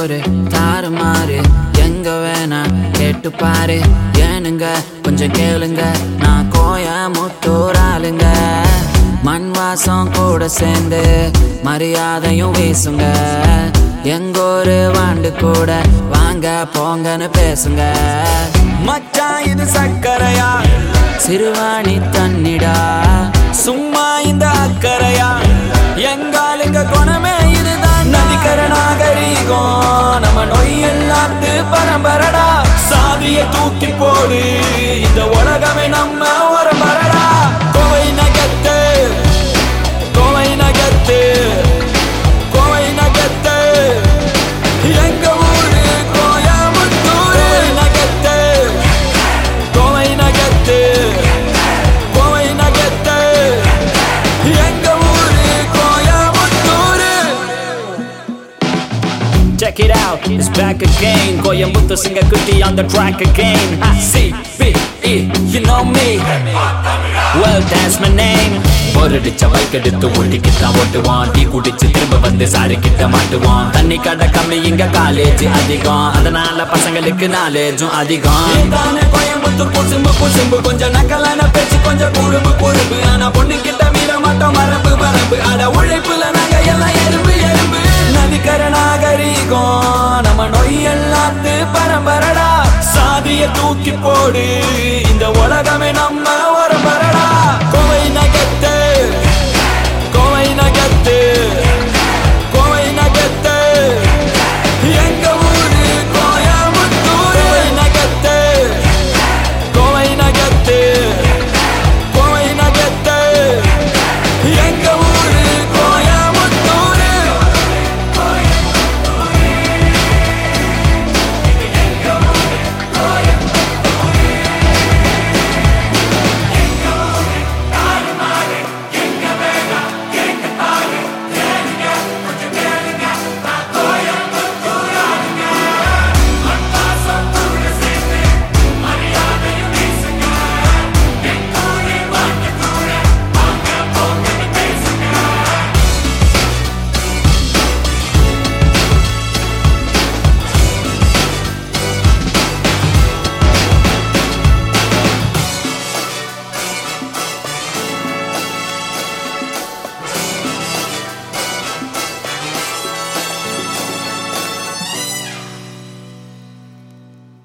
ஒரு தாறுமாறு எங்க வேணா கேட்டு பாரு ஏனுங்க கொஞ்சம் கேளுங்க நான் கோயமுத்தூர் ஆளுங்க மண் வாசம் கூட சேர்ந்து மரியாதையும் வீசுங்க எங்க ஒரு வாண்டு கூட வாங்க போங்கன்னு பேசுங்க மச்சான் இது சக்கரையா சிறுவாணி தண்ணிடா சும்மா இந்த அக்கறையா எங்காலுங்க குணமே இதுதான் நதிக்கர நாகரீகம் நம்ம நொய் எல்லாத்து பரம்பரடா சாதிய தூக்கி போடு இந்த உலகமே நம்ம ஒரு மரடா கோவை நகத்து கோவை நகத்து கோவை நகத்து எங்க ஊரு கோயமுத்தூர் நகத்து கோவை நகத்து கோவை நகத்து எங்க ஊரு Coimbatore Check it out, it's back again. Koyamuthu Singakuti on the track again. C B E, you know me. Well, that's my name. போரடிச்ச பைக் எடுத்து ஓட்டிக்கிட்டான் ஓட்டுவான் டீ குடிச்சு திரும்ப வந்து சாரு கிட்ட மாட்டுவான் தண்ணி கடை கம்மி இங்க காலேஜ் அதிகம் அதனால பசங்களுக்கு நாலேஜும் அதிகம் தானே கோயம்புத்தூர் குசும்பு குசும்பு கொஞ்சம் நக்கலான பேச்சு கொஞ்சம் குறும்பு குறும்பு ஆனா பொண்ணு கிட்ட மீற மாட்டோம் மரபு மரபு அட உழைப்புல நாங்க எல்லாம் எறும்பு எறும்பு நதிக்கர நாகரீகம் நம்ம நொய் எல்லாத்து பரம்பரடா சாதிய தூக்கி போடு இந்த உலகமே நம்ம ஒரு